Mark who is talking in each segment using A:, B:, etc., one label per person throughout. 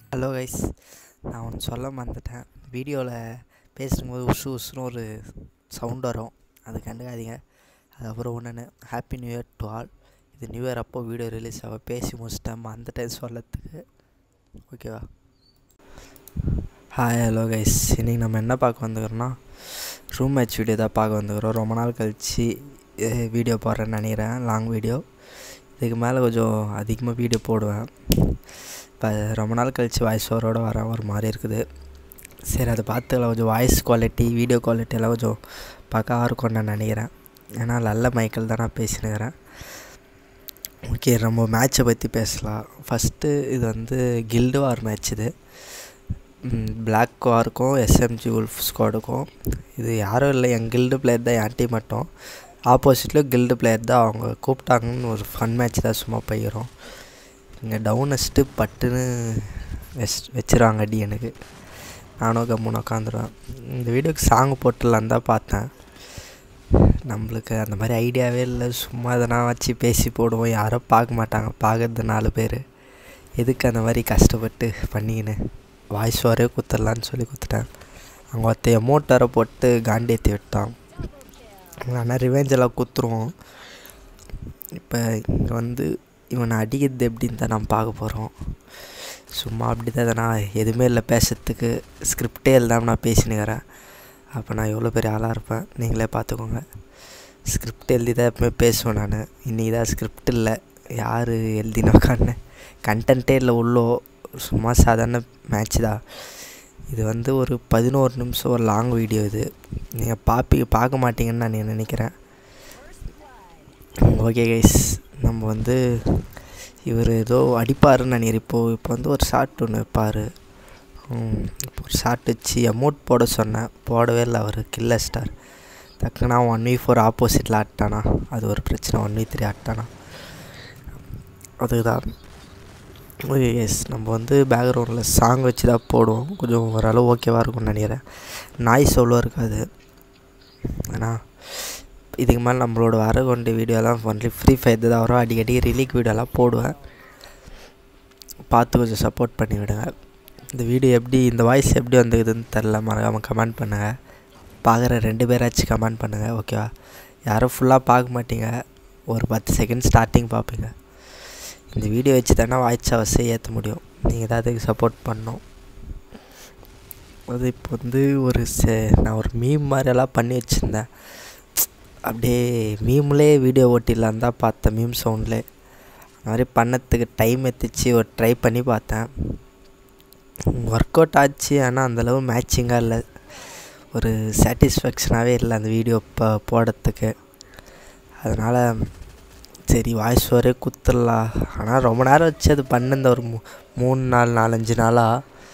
A: hello guys நான் ஒன்று சொல்ல மறந்துட்டேன் வீடியோவில் பேசும்போது உசு உசுன்னு ஒரு சவுண்ட் வரும் அது கண்டுக்காதீங்க அதுக்கப்புறம் ஒன்று happy new year to all இது நியூ இயர் அப்போ வீடியோ ரிலீஸ் ஆக பேசி முடிச்சிட்டேன் மறந்துட்டேன் சொல்லத்துக்கு ஓகேவா ஹாய் ஹலோ கைஸ் இன்றைக்கி நம்ம என்ன பார்க்க வந்துக்கிறோன்னா ரூம் மேட்ச் வீடியோ தான் பார்க்க வந்துக்கிறோம் ரொம்ப நாள் கழித்து வீடியோ போடுறேன்னு நினைக்கிறேன் லாங் வீடியோ இதுக்கு மேலே கொஞ்சம் அதிகமாக வீடியோ போடுவேன் இப்போ ரொம்ப நாள் கழித்து வாய்ஸ் ஓவரோட வர ஒரு மாதிரி இருக்குது சரி அதை பார்த்துக்கலாம் கொஞ்சம் வாய்ஸ் குவாலிட்டி வீடியோ குவாலிட்டி எல்லாம் கொஞ்சம் பக்காவாக இருக்கும்னு நான் நினைக்கிறேன் ஏன்னா நல்ல மைக்கில் தான் நான் பேசினுக்கிறேன் ஓகே நம்ம மேட்ச்சை பற்றி பேசலாம் ஃபஸ்ட்டு இது வந்து கில்டு வார் மேட்ச் இது பிளாக் வாருக்கும் எஸ்எம்ஜி உல்ஃப் ஸ்குவாடுக்கும் இது யாரும் இல்லை என் கில்டு பிளேயர் தான் என் டீம் மட்டும் ஆப்போசிட்டில் கில்டு பிளேயர் தான் அவங்க கூப்பிட்டாங்கன்னு ஒரு ஃபன் மேட்ச் தான் சும்மா போயிடும் இங்கே டவுன் வச்சுட்டு பட்டுன்னு வெச் வச்சிருவாங்க அடி எனக்கு நானும் கம்முன்னு உட்காந்துருவேன் இந்த வீடியோக்கு சாங் போட்டுடலான்னு தான் பார்த்தேன் நம்மளுக்கு அந்த மாதிரி ஐடியாவே இல்லை சும்மா எதனா வச்சு பேசி போடுவோம் யாரும் பார்க்க மாட்டாங்க பார்க்கறது நாலு பேர் எதுக்கு அந்த மாதிரி கஷ்டப்பட்டு பண்ணிக்கின்னு வாய்ஸ் வரே குத்துடலான்னு சொல்லி குத்துட்டேன் அவங்க ஒருத்த எமௌண்ட் வர போட்டு காண்டேற்றி விட்டான் ஆனால் ரிவெஞ்ச் எல்லாம் குத்துருவோம் இப்போ இங்கே வந்து இவனை அடிக்கிறது எப்படின்னு தான் நம்ம பார்க்க போகிறோம் சும்மா அப்படி தான் நான் எதுவுமே இல்லை பேசுறதுக்கு ஸ்கிரிப்டே இல்லாமல் நான் பேசினுக்கிறேன் அப்போ நான் எவ்வளோ பெரிய ஆளாக இருப்பேன் நீங்களே பார்த்துக்கோங்க ஸ்கிரிப்ட் எழுதி தான் எப்பவுமே பேசுவேன் நான் இன்றைக்கி தான் ஸ்கிரிப்ட் இல்லை யார் எழுதின உட்காந்து கண்டென்ட்டே இல்லை உள்ளோ சும்மா சாதாரண மேட்ச் தான் இது வந்து ஒரு பதினோரு நிமிஷம் ஒரு லாங் வீடியோ இது நீங்கள் பார்ப்பி பார்க்க மாட்டீங்கன்னு நான் நினைக்கிறேன் ஓகே கைஸ் நம்ம வந்து இவர் ஏதோ அடிப்பாருன்னு நினைக்கிறேன் இப்போது இப்போ வந்து ஒரு ஷார்ட் ஒன்று வைப்பார் இப்போ ஒரு ஷார்ட் வச்சு அமௌண்ட் போட சொன்னேன் போடவே இல்லை அவர் கில்ல ஸ்டார் டக்குனா ஒன் வி ஃபோர் ஆப்போசிட்டில் ஆட்டானா அது ஒரு பிரச்சனை ஒன் வி த்ரீ ஆட்டானா அதுதான் ஓகே எஸ் நம்ம வந்து பேக்ரவுண்டில் சாங் வச்சு தான் போடுவோம் கொஞ்சம் ஓரளவு ஓகேவாக இருக்கும்னு நினைக்கிறேன் நாய்ஸ் அவ்வளோ இருக்காது ஏன்னா இதுக்கு மேலே நம்மளோட வர கொண்ட வீடியோலாம் ஒன்லி ஃப்ரீ ஃபயர் தான் வரும் அடிக்கடி ரிலீக் வீடியோலாம் போடுவேன் பார்த்து கொஞ்சம் சப்போர்ட் பண்ணி விடுங்க இந்த வீடியோ எப்படி இந்த வாய்ஸ் எப்படி வந்துக்குதுன்னு தெரில மறக்காமல் கமெண்ட் பண்ணுங்கள் பார்க்குற ரெண்டு பேராச்சும் கமெண்ட் பண்ணுங்கள் ஓகேவா யாரும் ஃபுல்லாக பார்க்க மாட்டீங்க ஒரு பத்து செகண்ட் ஸ்டார்டிங் பார்ப்பீங்க இந்த வீடியோ வச்சு தானே வாய்ஸ் அவசியம் ஏற்ற முடியும் நீங்கள் தான் அதுக்கு சப்போர்ட் பண்ணணும் அது இப்போ வந்து ஒரு சே நான் ஒரு மீம் மாதிரியெல்லாம் பண்ணி வச்சுருந்தேன் அப்படியே மீம்லேயே வீடியோ ஓட்டிடலான் தான் பார்த்தேன் மீம் சவுண்ட்லே அந்த மாதிரி பண்ணத்துக்கு டைம் எடுத்துச்சு ஒரு ட்ரை பண்ணி பார்த்தேன் ஒர்க் அவுட் ஆச்சு ஆனால் அந்தளவு மேட்சிங்காக இல்லை ஒரு சாட்டிஸ்ஃபேக்ஷனாகவே இல்லை அந்த வீடியோ இப்போ போடுறதுக்கு அதனால் சரி வாய்ஸ் வரே குத்துடலாம் ஆனால் ரொம்ப நேரம் வச்சு அது பண்ணிருந்த ஒரு மூ மூணு நாள் நாலஞ்சு நாளாக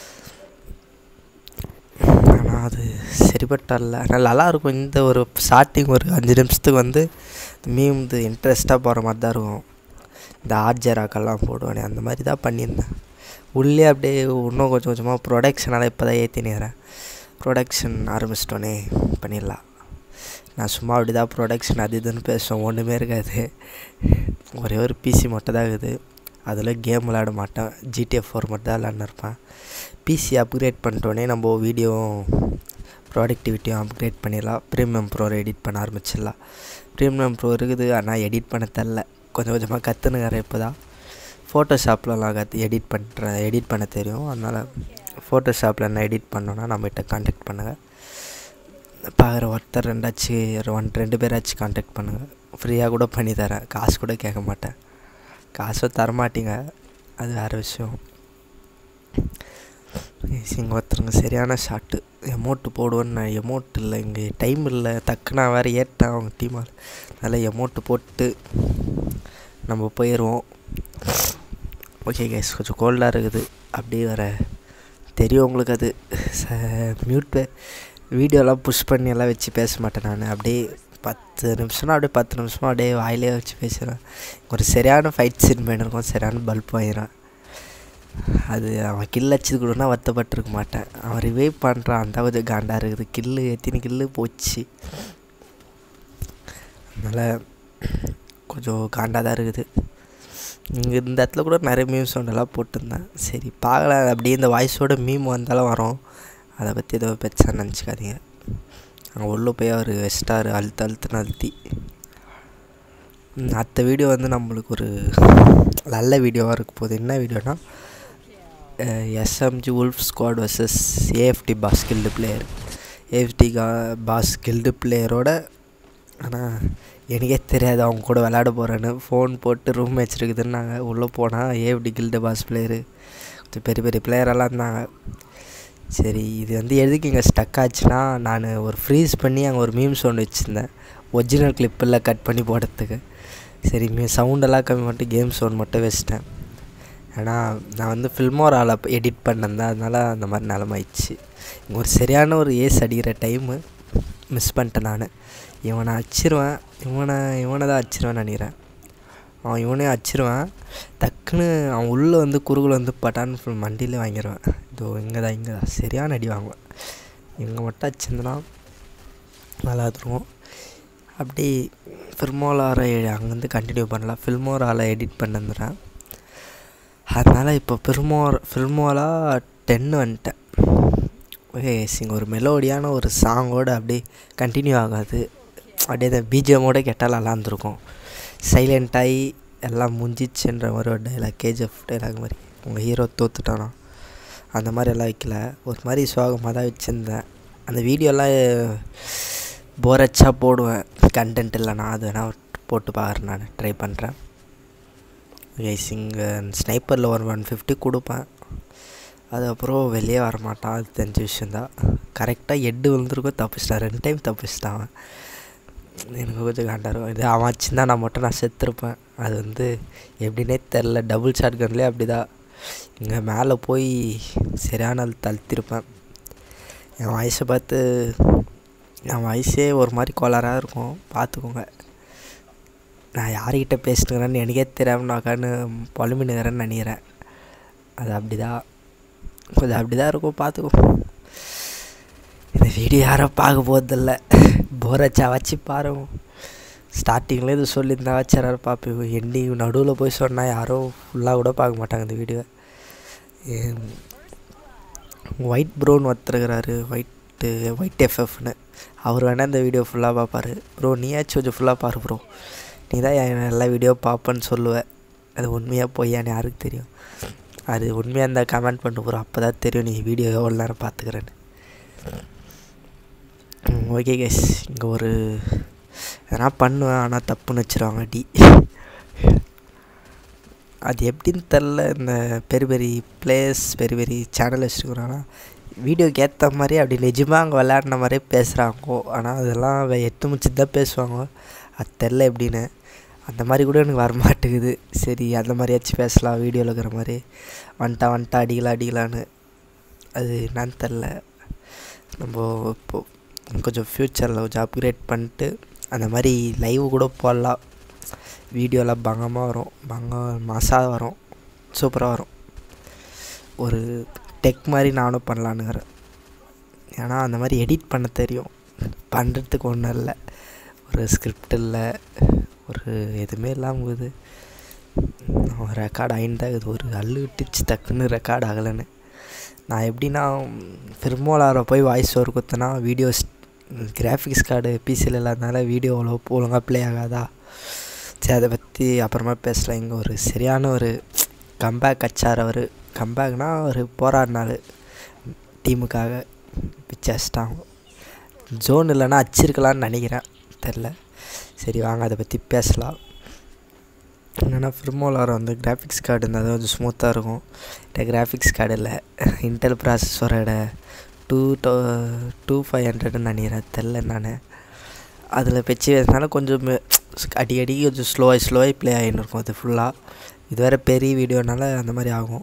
A: ஆனால் அது சரிப்பட்டல ஆனால் நல்லாயிருக்கும் இந்த ஒரு ஸ்டார்டிங் ஒரு அஞ்சு நிமிஷத்துக்கு வந்து மீம் இது இன்ட்ரெஸ்ட்டாக போகிற மாதிரி தான் இருக்கும் இந்த ஆர்ஜராக்கெல்லாம் போடுவானே அந்த மாதிரி தான் பண்ணியிருந்தேன் உள்ளே அப்படியே இன்னும் கொஞ்சம் கொஞ்சமாக ப்ரொடக்ஷனால் இப்போ தான் ஏற்றினுக்கிறேன் ப்ரொடக்ஷன் ஆரம்பிச்சிட்டோன்னே பண்ணிடலாம் நான் சும்மா அப்படி தான் ப்ரொடக்ஷன் அது இதுன்னு பேசுவேன் ஒன்றுமே இருக்காது ஒரே ஒரு பிசி மட்டும் தான் இருக்குது அதில் கேம் விளாட மாட்டேன் ஜிடிஎஃப் ஃபோர் மட்டும் தான் விளாட்னு இருப்பேன் பிசி அப்கிரேட் பண்ணிட்டோன்னே நம்ம வீடியோ ப்ராடக்டிவிட்டியும் அப்கிரேட் பண்ணிடலாம் ப்ரீமியம் ப்ரோ எடிட் பண்ண ஆரம்பிச்சிடலாம் ப்ரீமியம் ப்ரோ இருக்குது ஆனால் எடிட் பண்ண தெரில கொஞ்சம் கொஞ்சமாக கற்றுனுக்கிறேன் இப்போ தான் ஃபோட்டோஷாப்லலாம் கற்று எடிட் பண்ணுறேன் எடிட் பண்ண தெரியும் அதனால் ஃபோட்டோஷாப்பில் என்ன எடிட் பண்ணோன்னா நம்மகிட்ட கான்டாக்ட் பண்ணுங்கள் பார்க்குற ஒருத்தர் ரெண்டாச்சு ஒன் ரெண்டு பேராச்சும் கான்டாக்ட் பண்ணுங்கள் ஃப்ரீயாக கூட பண்ணி தரேன் காசு கூட கேட்க மாட்டேன் காசும் தரமாட்டீங்க அது வேறு விஷயம் இங்கே ஒருத்தருங்க சரியான ஷாட்டு எமௌண்ட்டு போடுவேன்னு நான் எமௌண்ட் இல்லை இங்கே டைம் இல்லை டக்குனா வேறு ஏட்டேன் அவங்க டீமால் அதனால் எமௌண்ட்டு போட்டு நம்ம போயிடுவோம் ஓகே கேஸ் கொஞ்சம் கோல்டாக இருக்குது அப்படியே வர தெரியும் உங்களுக்கு அது மியூட் வீடியோலாம் புஷ் பண்ணி எல்லாம் வச்சு பேச மாட்டேன் நான் அப்படியே பத்து நிமிஷம்னா அப்படியே பத்து நிமிஷமாக அப்படியே வாயிலே வச்சு பேசுகிறேன் ஒரு சரியான ஃபைட் சீன் பண்ணியிருக்கோம் சரியான பல்ப் ஆயிரும் அது அவன் கில் அடிச்சது கூடனா வருத்தப்பட்டிருக்க மாட்டேன் அவன் ரிவைவ் பண்ணுறான் அந்த கொஞ்சம் காண்டாக இருக்குது கில்லு எத்தனை கில்லு போச்சு அதனால் கொஞ்சம் காண்டாக தான் இருக்குது இங்கே இந்த இடத்துல கூட நிறைய மீம் சவுண்டெல்லாம் போட்டிருந்தேன் சரி பார்க்கலாம் அப்படியே இந்த வாய்ஸோட மீம் வந்தாலும் வரும் அதை பற்றி ஏதோ பெருசாக நினச்சிக்காதீங்க அங்கே உள்ளே போய் அவர் வெஸ்டார் அழுத்து அழுத்துன்னு அழுத்தி அடுத்த வீடியோ வந்து நம்மளுக்கு ஒரு நல்ல வீடியோவாக இருக்க போகுது என்ன வீடியோனா SMG wolf squad versus AFT boss guild player AFT கா பாஸ் கில்டு பிளேயரோட ஆனால் எனக்கே தெரியாது அவங்க கூட விளையாட போகிறேன்னு ஃபோன் போட்டு ரூம் மேட்ச் இருக்குதுன்னாங்க உள்ளே போனால் ஏஎஃப்டி கில்டு பாஸ் பிளேயரு கொஞ்சம் பெரிய பெரிய பிளேயரெல்லாம் இருந்தாங்க சரி இது வந்து எதுக்கு இங்கே ஸ்டக் ஆச்சுன்னா நான் ஒரு ஃப்ரீஸ் பண்ணி அங்கே ஒரு மீம் சவுண்ட் வச்சுருந்தேன் ஒரிஜினல் கிளிப்பெல்லாம் கட் பண்ணி போடுறதுக்கு சரி மீ சவுண்டெல்லாம் கம்மி பண்ணிட்டு கேம் சவுண்ட் மட்டும் வச்சிட்டேன் ஏன்னா நான் வந்து ஃபில்மோரால் எடிட் பண்ணிருந்தேன் அதனால் அந்த மாதிரி நிலமாயிடுச்சு இங்கே ஒரு சரியான ஒரு ஏஸ் அடிக்கிற டைமு மிஸ் பண்ணிட்டேன் நான் இவனை அச்சிருவேன் இவனை இவனை தான் அச்சிருவேன் நினைக்கிறேன் அவன் இவனே அச்சிருவேன் டக்குன்னு அவன் உள்ளே வந்து குறுகுல வந்து பட்டான்னு ஃபுல் மண்டியிலே வாங்கிடுவேன் இதோ இங்கே தான் இங்கே தான் சரியான அடி வாங்குவேன் இங்கே மட்டும் அச்சிருந்தனா நல்லா இருக்கும் அப்படி ஃபில்மோலாரை அங்கேருந்து கண்டினியூ பண்ணலாம் ஃபில்மோரால் எடிட் பண்ணிருந்துறேன் அதனால் இப்போ ஃபில்மோர் ஃபில்மோலா டென்னு வந்துட்டேன் ஓகே சிங்க ஒரு மெலோடியான ஒரு சாங்கோடு அப்படியே கண்டினியூ ஆகாது அப்படியே அந்த பிஜிஎம்மோட கேட்டால் நல்லா இருந்திருக்கும் சைலண்ட்டாகி எல்லாம் முஞ்சிச்சுன்ற மாதிரி ஒரு டைலாக் கேஜிஎஃப் டைலாக் மாதிரி உங்கள் ஹீரோ தோத்துட்டானா அந்த மாதிரி எல்லாம் வைக்கல ஒரு மாதிரி சோகமாக தான் வச்சுருந்தேன் அந்த வீடியோலாம் போரச்சா போடுவேன் கண்டென்ட் இல்லைனா அது வேணால் போட்டு பார்க்குறேன் நான் ட்ரை பண்ணுறேன் கைஸ் இங்கே ஸ்னைப்பரில் ஒரு ஒன் ஃபிஃப்டி கொடுப்பேன் அதுக்கப்புறம் வெளியே வரமாட்டான் அது தெரிஞ்ச விஷயந்தான் கரெக்டாக எட்டு விழுந்துருக்கோம் தப்பிச்சிட்டான் ரெண்டு டைம் தப்பிச்சிட்டான் அவன் எனக்கு கொஞ்சம் காண்டாரும் இது அவன் வச்சுருந்தா நான் மட்டும் நான் செத்துருப்பேன் அது வந்து எப்படின்னே தெரில டபுள் ஷாட் கன்லேயே அப்படி தான் இங்கே மேலே போய் சரியான தழுத்திருப்பேன் என் வயசை பார்த்து என் வயசே ஒரு மாதிரி கோளாறாக இருக்கும் பார்த்துக்கோங்க நான் யார்கிட்ட பேசிட்டுக்கிறேன்னு எனக்கே தெரியாமல் நான் உட்காந்து புலம்பினுக்கிறேன்னு நினைக்கிறேன் அது அப்படி தான் கொஞ்சம் அப்படி தான் இருக்கும் பார்த்துக்கோ இந்த வீடியோ யாரும் பார்க்க போகிறதில்ல போரச்சா வச்சு பாருங்க ஸ்டார்டிங்கில் இது சொல்லியிருந்தா வச்சு யாரும் பார்ப்பேன் எண்டிங் நடுவில் போய் சொன்னால் யாரும் ஃபுல்லாக கூட பார்க்க மாட்டாங்க இந்த வீடியோ ஒயிட் ப்ரௌன் ஒருத்தருக்கிறாரு ஒயிட்டு ஒயிட் எஃப்எஃப்னு அவர் வேணால் இந்த வீடியோ ஃபுல்லாக பார்ப்பார் ப்ரோ நீயாச்சும் கொஞ்சம் ஃபுல்லாக பாரு ப்ரோ நீ தான் என் எல்லா வீடியோ பார்ப்பேன்னு சொல்லுவேன் அது உண்மையாக பொய்யான்னு யாருக்கு தெரியும் அது உண்மையாக இருந்தால் கமெண்ட் பண்ணு ப்ரோ அப்போ தான் தெரியும் நீ வீடியோ எவ்வளோ நேரம் பார்த்துக்கிறேன்னு ஓகே கேஸ் இங்கே ஒரு எதனா பண்ணுவேன் ஆனால் தப்புன்னு வச்சுருவாங்க டி அது எப்படின்னு தெரில இந்த பெரிய பெரிய பிளேயர்ஸ் பெரிய பெரிய சேனல் வச்சுருக்குறாங்கன்னா வீடியோக்கு ஏற்ற மாதிரி அப்படி நிஜமாக அங்கே விளையாடின மாதிரியே பேசுகிறாங்கோ ஆனால் அதெல்லாம் எட்டு முடிச்சு தான் பேசுவாங்க அது தெரில எப்படின்னு அந்த மாதிரி கூட எனக்கு வரமாட்டேங்குது சரி அந்த மாதிரியாச்சும் பேசலாம் வீடியோவில் இருக்கிற மாதிரி வந்துட்டா வந்துட்டா அடிக்கலாம் அடிக்கலான்னு அது என்னன்னு தெரில நம்ம இப்போது கொஞ்சம் ஃப்யூச்சரில் கொஞ்சம் அப்கிரேட் பண்ணிட்டு அந்த மாதிரி லைவ் கூட போடலாம் வீடியோலாம் பங்கமாக வரும் பங்க மாசாக வரும் சூப்பராக வரும் ஒரு டெக் மாதிரி நானும் பண்ணலான்னுக்கிறேன் ஏன்னா அந்த மாதிரி எடிட் பண்ண தெரியும் பண்ணுறதுக்கு ஒன்றும் இல்லை ஒரு ஸ்கிரிப்ட் இல்லை ஒரு எதுவுமே இல்லாமல் இது ரெக்கார்ட் ஆகின்னு தான் இது ஒரு அள்ளு விட்டுச்சு டக்குன்னு ரெக்கார்ட் ஆகலைன்னு நான் எப்படின்னா ஃபிர்மோலார போய் வாய்ஸ் ஓவர் கொடுத்தனா வீடியோஸ் கிராஃபிக்ஸ் கார்டு பிசியில் இல்லாதனால வீடியோ அவ்வளோ ஒழுங்காக ப்ளே ஆகாதா சரி அதை பற்றி அப்புறமா பேசலாம் இங்கே ஒரு சரியான ஒரு கம்பேக் அச்சார் அவர் கம்பேக்னால் ஒரு போராடினார் டீமுக்காக பிச்சு அடிச்சிட்டாங்க ஜோன் இல்லைன்னா அச்சிருக்கலான்னு நினைக்கிறேன் தெரில சரி வாங்க அதை பற்றி பேசலாம் என்னென்னா ஃபிர்மோலார் வந்து கிராஃபிக்ஸ் கார்டு இருந்தால் தான் கொஞ்சம் ஸ்மூத்தாக இருக்கும் இந்த கிராஃபிக்ஸ் கார்டு இல்லை இன்டெல் ப்ராசஸரோட டூ டோ டூ ஃபைவ் ஹண்ட்ரட்னு நினைக்கிறேன் தெரில நான் அதில் வச்சு வேறதுனால கொஞ்சம் அடி அடி கொஞ்சம் ஸ்லோவாக ஸ்லோவாக ப்ளே ஆகின்னு இருக்கும் அது ஃபுல்லாக இது வேறு பெரிய வீடியோனால அந்த மாதிரி ஆகும்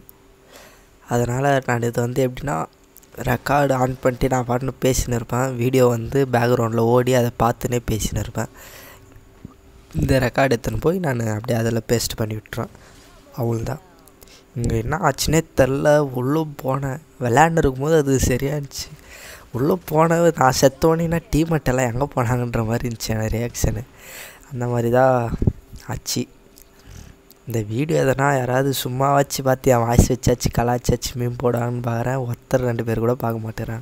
A: அதனால் நான் இது வந்து எப்படின்னா ரெக்கார்டு ஆன் பண்ணிட்டு நான் பாட்டுன்னு பேசின்னு இருப்பேன் வீடியோ வந்து பேக்ரவுண்டில் ஓடி அதை பார்த்துனே பேசின்னு இருப்பேன் இந்த ரெக்கார்டு எடுத்துன்னு போய் நான் அப்படியே அதில் பேஸ்ட் பண்ணி விட்டுருவேன் அவ்வளோதான் இங்கே என்ன ஆச்சுன்னே தெரில உள்ளே போனேன் விளையாண்டுருக்கும் போது அது சரியாச்சு உள்ளே போன நான் செத்தோன்னா டீமெட்டெல்லாம் எங்கே போனாங்கன்ற மாதிரி இருந்துச்சு என் ரியாக்ஷனு அந்த மாதிரி தான் ஆச்சு இந்த வீடியோ எதனா யாராவது சும்மா வச்சு பார்த்து என் வாய்ஸ் வச்சாச்சு கலாச்சாச்சு மீம் போடான்னு பார்க்குறேன் ஒருத்தர் ரெண்டு பேர் கூட பார்க்க மாட்டேறேன்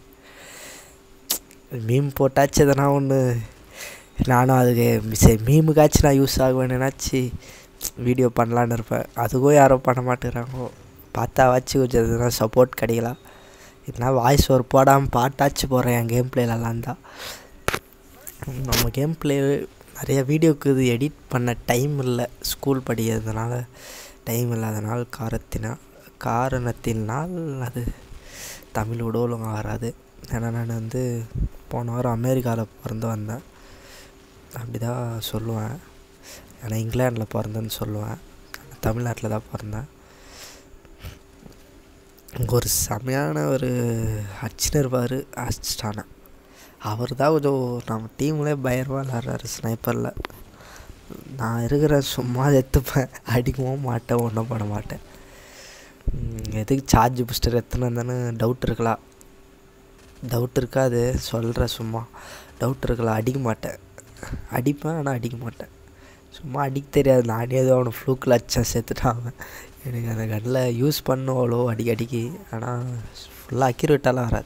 A: மீம் போட்டாச்சு எதனா ஒன்று நானும் அதுக்கு சரி மீமுக்காச்சும் நான் யூஸ் ஆகுவேன்னாச்சு வீடியோ பண்ணலான்னு இருப்பேன் அதுக்கும் யாரும் பண்ண மாட்டேங்கிறாங்க பார்த்தாவாச்சு கொஞ்சம் எதுனா சப்போர்ட் கிடைக்கலாம் இல்லைனா வாய்ஸ் ஒரு போடாமல் பாட்டாச்சு போடுறேன் என் கேம் பிளேலலாம் தான் நம்ம கேம் பிளே நிறைய வீடியோக்கு இது எடிட் பண்ண டைம் இல்லை ஸ்கூல் படிக்கிறதுனால டைம் இல்லாதனால் காரத்தினால் காரணத்தினால் அது தமிழ் விட ஒழுங்காக வராது ஏன்னா நான் வந்து போன வாரம் அமெரிக்காவில் பிறந்து வந்தேன் அப்படி தான் சொல்லுவேன் ஏன்னா இங்கிலாண்டில் பிறந்தேன்னு சொல்லுவேன் தமிழ்நாட்டில் தான் பிறந்தேன் இங்கே ஒரு செமையான ஒரு அச்சினர் இருப்பார் அச்சிட்டானேன் அவர் தான் கொஞ்சம் நம்ம டீம்லேயே பயங்கரமாக விளாட்றாரு ஸ்னைப்பரில் நான் இருக்கிற சும்மா எடுத்துப்பேன் அடிக்கவும் மாட்டேன் ஒன்றும் பண்ண மாட்டேன் எதுக்கு சார்ஜ் பூஸ்டர் எத்தனை வந்தேன்னு டவுட் இருக்கலாம் டவுட் இருக்காது சொல்கிறேன் சும்மா டவுட் இருக்கலாம் அடிக்க மாட்டேன் அடிப்பேன் ஆனால் அடிக்க மாட்டேன் சும்மா அடிக்க தெரியாது நானே ஏதோ அவனை ஃப்ளூக்கில் அச்சேன் சேர்த்துட்டான் எனக்கு அந்த கண்ணில் யூஸ் பண்ணும் அவ்வளோ அடிக்க அடிக்கி ஆனால் ஃபுல்லாக அக்யூரேட்டாலாம் வராது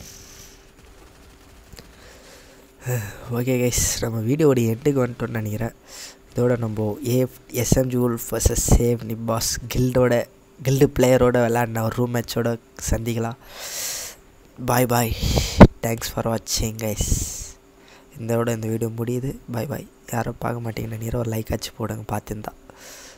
A: ஓகே கைஸ் நம்ம வீடியோட எட்டுக்கு வந்துட்டோம்னு நினைக்கிறேன் இதோட நம்ம ஏஃப் எஸ்எம் ஜூல் வர்சஸ் சேவ் நிப்பாஸ் கில்டோட கில்டு பிளேயரோட விளாட்ன ஒரு ரூம் மேட்சோட சந்திக்கலாம் பாய் பாய் தேங்க்ஸ் ஃபார் வாட்சிங் கைஸ் இதோட இந்த வீடியோ முடியுது பாய் பாய் யாரும் பார்க்க மாட்டீங்கன்னு நினைக்கிறேன் ஒரு லைக் ஆச்சு போடுங்க பார்த்துருந்தா